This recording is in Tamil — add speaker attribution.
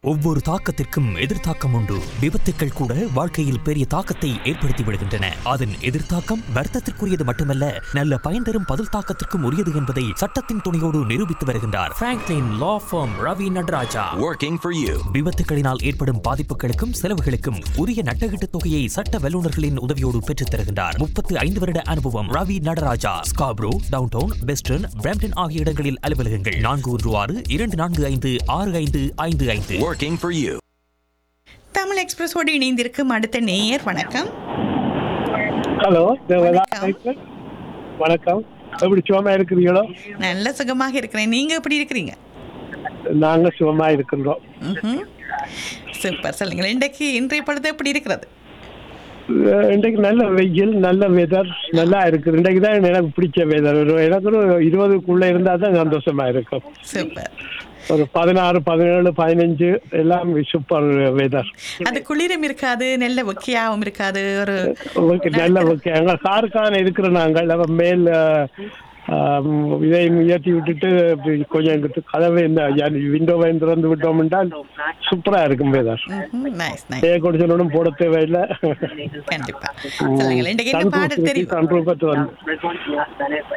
Speaker 1: ஒவ்வொரு தாக்கத்திற்கும் எதிர்த்தாக்கம் உண்டு விபத்துக்கள் கூட வாழ்க்கையில் பெரிய தாக்கத்தை ஏற்படுத்தி விடுகின்றன அதன் எதிர்த்தாக்கம் வர்த்தத்திற்குரியது மட்டுமல்ல நல்ல பயன் தரும் பதில் தாக்கத்திற்கும் உரியது என்பதை சட்டத்தின் துணையோடு நிரூபித்து வருகின்றார் Franklin law firm Ravi Nataraja
Speaker 2: Working for you.
Speaker 1: விபத்துகளினால் ஏற்படும் பாதிப்புகளுக்கும் செலவுகளுக்கும் உரிய நட்டகீட்டு தொகையை சட்ட வல்லுநர்களின் உதவியோடு பெற்றுத் தருகின்றார் முப்பத்து ஐந்து வருட அனுபவம் Ravi Nataraja Scarborough downtown western Brampton ஆகிய இடங்களில் அலுவலகங்கள் நான்கு ஒன்று ஆறு இரண்டு நான்கு ஐந்து ஆறு ஐந்து ஐந்து ஐந்து
Speaker 2: Working for you.
Speaker 3: தமிழ் எக்ஸ்பிரஸோடு இணைந்திருக்கும் அடுத்த நேயர் வணக்கம்
Speaker 4: ஹலோ
Speaker 3: வணக்கம்.
Speaker 4: வணக்கம் எப்படி சுகமா இருக்கிறீங்களோ
Speaker 3: நல்ல சுகமாக இருக்கிறேன் நீங்க எப்படி இருக்கிறீங்க
Speaker 4: நாங்க சுகமா இருக்கின்றோம்
Speaker 3: ம்ஹும். சூப்பர் சொல்லுங்கள் இன்றைக்கு இன்றைய பொழுது எப்படி இருக்கிறது
Speaker 4: அஹ் இன்றைக்கு நல்ல வெயில் நல்ல வெதர் நல்லா இருக்குது இன்றைக்கு தான் எனக்கு பிடிச்ச வெதர் ஒரு எனக்கு ஒரு இருபதுக்குள்ள இருந்தா தான் சந்தோஷமா இருக்கும்
Speaker 3: சூப்பர்
Speaker 4: ஒரு பதினாறு பதினேழு பதினஞ்சு எல்லாம் சூப்பர் வெதர்
Speaker 3: அது குளிரும் இருக்காது நல்ல ஒக்கியாவும் இருக்காது ஒரு
Speaker 4: ஓகே நல்ல ஓகே எங்க காருக்கான இருக்கிற நாங்கள் அப்ப மேல் அஹ், இதை உயர்த்தி விட்டுட்டு இப்படி கொஞ்சம் எங்கிட்ட கதவை இந்த விண்டோவை திறந்து விட்டோம் என்றால் சூப்பரா இருக்கும் வெதர்
Speaker 3: நைஸ் நைஸ்
Speaker 4: ஏ குடிச்சனும் போட தேவையில்லை
Speaker 3: கண்டிப்பா சொல்லுங்கள் இன்றைக்கு என்ன பாடல் தெரியும்
Speaker 4: சன்ரூஃபத்து வந்து